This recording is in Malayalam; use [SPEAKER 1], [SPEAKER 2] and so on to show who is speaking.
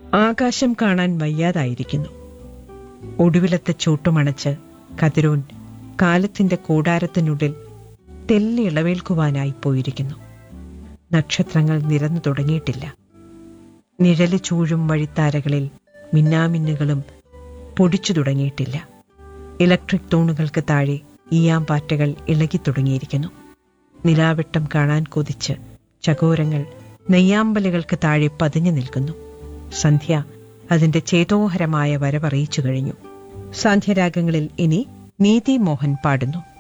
[SPEAKER 1] ആകാശം കാണാൻ വയ്യാതായിരിക്കുന്നു ഒടുവിലത്തെ ചൂട്ടുമണച്ച് കതിരോൻ കാലത്തിന്റെ കൂടാരത്തിനുള്ളിൽ തെല്ലി ഇളവേൽക്കുവാനായി പോയിരിക്കുന്നു നക്ഷത്രങ്ങൾ നിരന്നു തുടങ്ങിയിട്ടില്ല നിഴല് ചൂഴും വഴിത്താരകളിൽ മിന്നാമിന്നുകളും പൊടിച്ചു തുടങ്ങിയിട്ടില്ല ഇലക്ട്രിക് തൂണുകൾക്ക് താഴെ ഈയാമ്പാറ്റകൾ ഇളകി തുടങ്ങിയിരിക്കുന്നു നിലാവെട്ടം കാണാൻ കൊതിച്ച് ചകോരങ്ങൾ നെയ്യാമ്പലുകൾക്ക് താഴെ പതിഞ്ഞു നിൽക്കുന്നു സന്ധ്യ അതിന്റെ ചേതോഹരമായ വരവറിയിച്ചു കഴിഞ്ഞു സാന്ധ്യരാഗങ്ങളിൽ ഇനി നീതി മോഹൻ പാടുന്നു